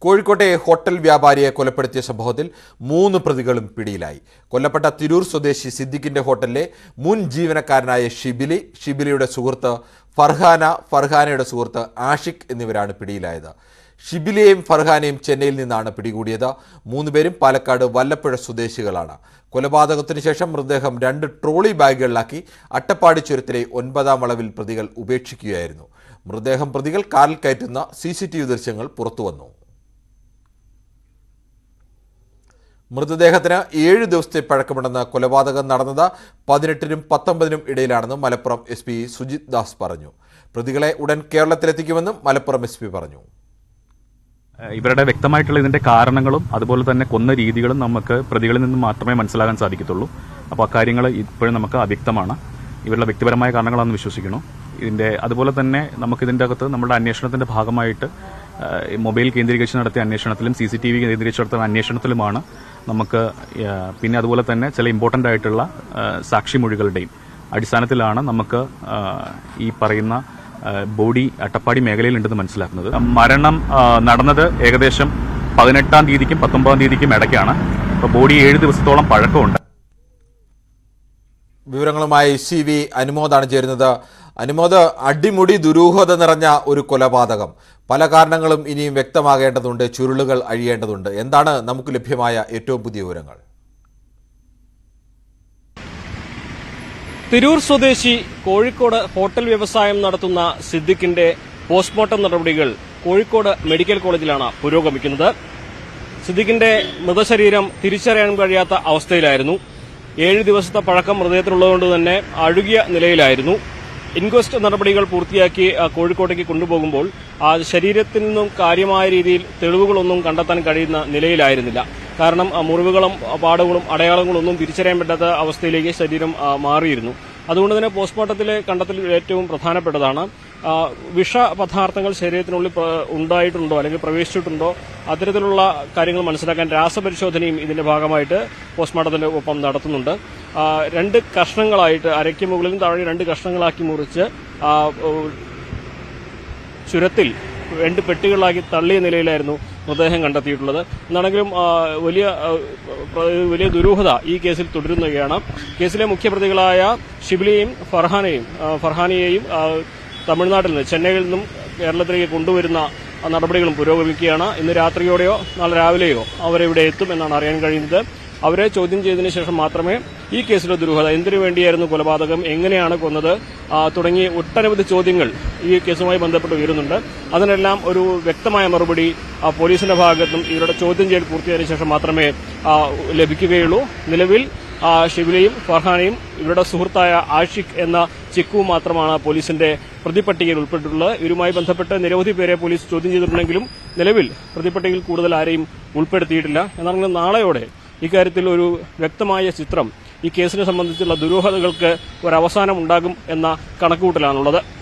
കോഴിക്കോട്ടെ ഹോട്ടൽ വ്യാപാരിയെ കൊലപ്പെടുത്തിയ സംഭവത്തിൽ മൂന്ന് പ്രതികളും പിടിയിലായി കൊല്ലപ്പെട്ട തിരൂർ സ്വദേശി സിദ്ദിഖിന്റെ ഹോട്ടലിലെ മുൻ ജീവനക്കാരനായ ഷിബിലി ഷിബിലിയുടെ സുഹൃത്ത് ഫർഹാന ഫർഹാനയുടെ സുഹൃത്ത് ആഷിഖ് എന്നിവരാണ് പിടിയിലായത് ഷിബിലിയെയും ഫർഹാനെയും ചെന്നൈയിൽ നിന്നാണ് പിടികൂടിയത് മൂന്നുപേരും പാലക്കാട് വല്ലപ്പുഴ സ്വദേശികളാണ് കൊലപാതകത്തിന് ശേഷം മൃതദേഹം രണ്ട് ട്രോളി ബാഗുകളിലാക്കി അട്ടപ്പാടി ചുരത്തിലെ ഒൻപതാം വളവിൽ പ്രതികൾ ഉപേക്ഷിക്കുകയായിരുന്നു മൃതദേഹം പ്രതികൾ കാറിൽ കയറ്റുന്ന സി സി ടി വി ദൃശ്യങ്ങൾ പുറത്തുവന്നു മൃതദേഹത്തിന് ഏഴ് ദിവസത്തെ പഴക്കമുണ്ടെന്ന് കൊലപാതകം നടന്നത് പതിനെട്ടിനും പത്തൊമ്പതിനും ഇടയിലാണെന്ന് മലപ്പുറം എസ് പി സുജിത് ദാസ് പറഞ്ഞു പ്രതികളെ ഉടൻ കേരളത്തിലെത്തിക്കുമെന്നും മലപ്പുറം എസ് പി പറഞ്ഞു ഏഹ് ഇവരുടെ വ്യക്തമായിട്ടുള്ള ഇതിന്റെ കാരണങ്ങളും അതുപോലെ തന്നെ കൊന്ന രീതികളും നമുക്ക് പ്രതികളിൽ നിന്ന് മാത്രമേ മനസ്സിലാകാൻ സാധിക്കത്തുള്ളൂ അപ്പോൾ അക്കാര്യങ്ങൾ ഇപ്പോഴും നമുക്ക് അവ്യക്തമാണ് ഇവരുടെ വ്യക്തിപരമായ കാരണങ്ങളാണെന്ന് വിശ്വസിക്കുന്നു ഇതിന്റെ അതുപോലെ തന്നെ നമുക്ക് ഇതിന്റെ അകത്ത് നമ്മുടെ അന്വേഷണത്തിന്റെ ഭാഗമായിട്ട് ഏഹ് മൊബൈൽ കേന്ദ്രീകരിച്ച് നടത്തിയ അന്വേഷണത്തിലും സി സി ടി വി കേന്ദ്രീകരിച്ച് നടത്തിയ അന്വേഷണത്തിലുമാണ് നമുക്ക് ഏഹ് പിന്നെ അതുപോലെ തന്നെ ചില ഇമ്പോർട്ടന്റ് ആയിട്ടുള്ള ഏഹ് സാക്ഷിമൊഴികളുടെയും അടിസ്ഥാനത്തിലാണ് നമുക്ക് ഏഹ് ഈ പറയുന്ന ഏഹ് ബോഡി അട്ടപ്പാടി മേഖലയിലുണ്ടെന്ന് മനസ്സിലാക്കുന്നത് മരണം ഏഹ് നടന്നത് ഏകദേശം പതിനെട്ടാം തീയതിക്കും പത്തൊമ്പതാം തീയതിക്കും ഇടയ്ക്കാണ് അപ്പോൾ ബോഡി ഏഴ് ദിവസത്തോളം പഴക്കമുണ്ട് വിവരങ്ങളുമായി സി വി അനുമോദാണ് ചേരുന്നത് അനുമോദ് അടിമുടി ദുരൂഹത നിറഞ്ഞ ഒരു കൊലപാതകം പല കാരണങ്ങളും ഇനിയും വ്യക്തമാകേണ്ടതുണ്ട് ചുരുളുകൾ അഴിയേണ്ടതുണ്ട് എന്താണ് നമുക്ക് ലഭ്യമായ ഏറ്റവും പുതിയ വിവരങ്ങൾ തിരൂർ സ്വദേശി കോഴിക്കോട് ഹോട്ടൽ വ്യവസായം നടത്തുന്ന സിദ്ദിഖിന്റെ പോസ്റ്റ്മോർട്ടം നടപടികൾ കോഴിക്കോട് മെഡിക്കൽ കോളേജിലാണ് പുരോഗമിക്കുന്നത് സിദ്ദിഖിന്റെ മൃതശരീരം തിരിച്ചറിയാൻ കഴിയാത്ത അവസ്ഥയിലായിരുന്നു ഏഴ് ദിവസത്തെ പഴക്കം മൃതദേഹത്തിലുള്ളതുകൊണ്ട് തന്നെ അഴുകിയ നിലയിലായിരുന്നു ഇൻക്വസ്റ്റ് നടപടികൾ പൂർത്തിയാക്കി ആ, കോഴിക്കോട്ടേക്ക് കൊണ്ടുപോകുമ്പോൾ ആ ശരീരത്തിൽ നിന്നും കാര്യമായ രീതിയിൽ തെളിവുകളൊന്നും കണ്ടെത്താൻ കഴിയുന്ന നിലയിലായിരുന്നില്ല കാരണം ആ, മുറിവുകളും ആ, പാടുകളും അടയാളങ്ങളൊന്നും തിരിച്ചറിയാൻ പറ്റാത്ത അവസ്ഥയിലേക്ക് ശരീരം ആ, മാറിയിരുന്നു അതുകൊണ്ട് തന്നെ പോസ്റ്റ്മോർട്ടത്തിലെ കണ്ടെത്തൽ ഏറ്റവും പ്രധാനപ്പെട്ടതാണ് ആ, വിഷപദാർത്ഥങ്ങൾ ശരീരത്തിനുള്ളിൽ പ്ര- ഉണ്ടായിട്ടുണ്ടോ അല്ലെങ്കിൽ പ്രവേശിച്ചിട്ടുണ്ടോ അത്തരത്തിലുള്ള കാര്യങ്ങൾ മനസ്സിലാക്കാൻ രാസപരിശോധനയും ഇതിന്റെ ഭാഗമായിട്ട് പോസ്റ്റ്മോർട്ടത്തിന്റെ ഒപ്പം നടത്തുന്നുണ്ട് ആ, രണ്ട് കഷ്ണങ്ങളായിട്ട് അരയ്ക്ക് മുകളിലും താഴെ രണ്ട് കഷ്ണങ്ങളാക്കി മുറിച്ച് ആ, ഓ, ചുരത്തിൽ രണ്ട് പെട്ടികളിലാക്കി തള്ളിയ നിലയിലായിരുന്നു മൃതദേഹം കണ്ടെത്തിയിട്ടുള്ളത് എന്നാണെങ്കിലും ആ, വലിയ ആ, പ്ര- വലിയ ദുരൂഹത ഈ കേസിൽ തുടരുന്നതാണ് കേസിലെ മുഖ്യപ്രതികളായ ഷിബിലിയെയും ഫർഹാനെയും ആ, ഫർഹാനെയെയും ആ, തമിഴ്നാട്ടിൽ നിന്ന് ചെന്നൈയിൽ നിന്നും കേരളത്തിലേക്ക് കൊണ്ടുവരുന്ന ആ, നടപടികളും പുരോഗമിക്കുകയാണ് ഇന്ന് രാത്രിയോടെയോ നാളെ രാവിലെയോ അവരിവിടെ എത്തും എന്നാണ് അറിയാൻ കഴിയുന്നത് അവരെ ചോദ്യം ചെയ്തതിനു ശേഷം മാത്രമേ ഈ കേസിലെ ദുരൂഹത എന്തിനു വേണ്ടിയായിരുന്നു കൊലപാതകം എങ്ങനെയാണ് കൊന്നത് ആ, തുടങ്ങി ഒട്ടനവധി ചോദ്യങ്ങൾ ഈ കേസുമായി ബന്ധപ്പെട്ട് ഉയരുന്നുണ്ട് അതിനെല്ലാം ഒരു വ്യക്തമായ മറുപടി ആ, പോലീസിന്റെ ഭാഗത്തും ഇവരുടെ ചോദ്യം ചെയ്യൽ പൂർത്തിയായതിനു ശേഷം മാത്രമേ ആ, ലഭിക്കുകയുള്ളൂ നിലവിൽ ആ, ഷിബിലയും ഫർഹാനയും ഇവരുടെ സുഹൃത്തായ ആഷിഖ് എന്ന ചിക്കുവും മാത്രമാണ് പോലീസിന്റെ പ്രതിപട്ടികയിൽ ഉൾപ്പെട്ടിട്ടുള്ളത് ഇവരുമായി ബന്ധപ്പെട്ട് നിരവധി പേരെ പോലീസ് ചോദ്യം ചെയ്തിട്ടുണ്ടെങ്കിലും നിലവിൽ പ്രതിപട്ടികയിൽ കൂടുതൽ ആരെയും ഉൾപ്പെടുത്തിയിട്ടില്ല എന്നാണെങ്കിൽ നാളെയോടെ ഇക്കാര്യത്തിൽ ഒരു വ്യക്തമായ ചിത്രം ഈ കേസിനെ സംബന്ധിച്ചുള്ള ദുരൂഹതകൾക്ക് ഒരു അവസാനം ഉണ്ടാകും എന്ന കണക്കുകൂട്ടലാണുള്ളത്